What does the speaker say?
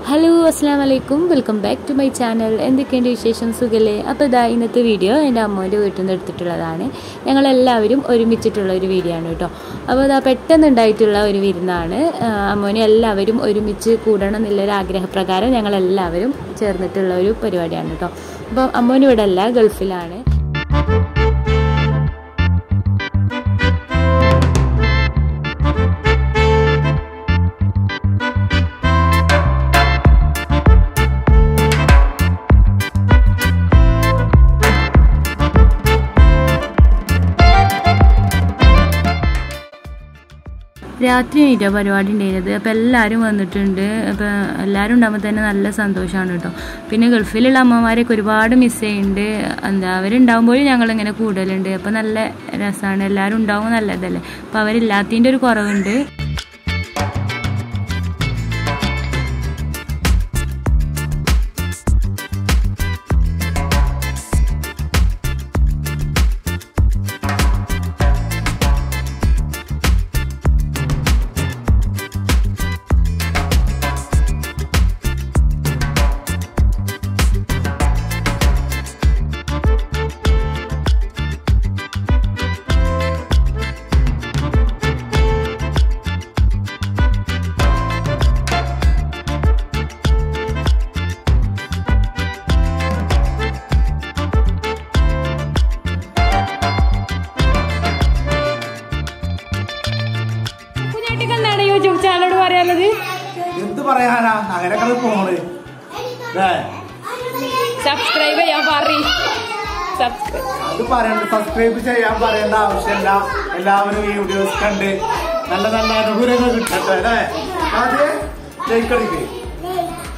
Hello അസ്സാം വലൈക്കും welcome back to my channel എന്തൊക്കെയുണ്ട് വിശേഷം സുഖല്ലേ അപ്പോൾ ഇതാ ഇന്നത്തെ വീഡിയോ എൻ്റെ അമ്മേൻ്റെ വീട്ടിൽ നിന്ന് എടുത്തിട്ടുള്ളതാണ് ഞങ്ങളെല്ലാവരും ഒരുമിച്ചിട്ടുള്ള ഒരു വീഡിയോ ആണ് കേട്ടോ അപ്പോൾ ഇതാ പെട്ടെന്ന് ഉണ്ടായിട്ടുള്ള ഒരു വിരുന്നാണ് ആ, അമ്മോനെ എല്ലാവരും ഒരുമിച്ച് കൂടണം എന്നുള്ളൊരു ആഗ്രഹപ്രകാരം ഞങ്ങളെല്ലാവരും ചേർന്നിട്ടുള്ള ഒരു പരിപാടിയാണ് കേട്ടോ അപ്പോൾ അമ്മോന് ഇവിടെ അല്ല ഗൾഫിലാണ് രാത്രി ആയിട്ടാണ് പരിപാടി ഉണ്ടായിരുന്നത് അപ്പോൾ എല്ലാവരും വന്നിട്ടുണ്ട് അപ്പോൾ എല്ലാവരും ഉണ്ടാകുമ്പോൾ തന്നെ നല്ല സന്തോഷമാണ് കേട്ടോ പിന്നെ ഗൾഫിലുള്ള അമ്മമാരെയൊക്കെ ഒരുപാട് മിസ് ചെയ്യുന്നുണ്ട് എന്താ അവരുണ്ടാകുമ്പോഴും ഞങ്ങളിങ്ങനെ കൂടുതലുണ്ട് അപ്പോൾ നല്ല രസമാണ് എല്ലാവരും ഉണ്ടാകുമ്പോൾ നല്ലതല്ലേ അപ്പോൾ അവരില്ലാത്തതിൻ്റെ ഒരു കുറവുണ്ട് കുഞ്ഞാട്ടിക്ക് എന്താണ് യൂട്യൂബ് ചാനലോട് പറയാനുള്ളത് എന്ത് പറയാനാ അങ്ങനെയൊക്കെ പോണ് ല്ലേ? സബ്സ്ക്രൈബ് ചെയ്യാൻ പറയും സബ്സ്ക്രൈബ് അത് പറയണ്ട സബ്സ്ക്രൈബ് ചെയ്യാൻ പറയേണ്ട ആവശ്യമില്ല എല്ലാവരും ഈ വീഡിയോസ് കണ്ട് നല്ല നല്ല അനുകൂലങ്ങൾ കിട്ടട്ടെ അല്ലേ ആദ്യം ലൈക്ക് അടിക്ക്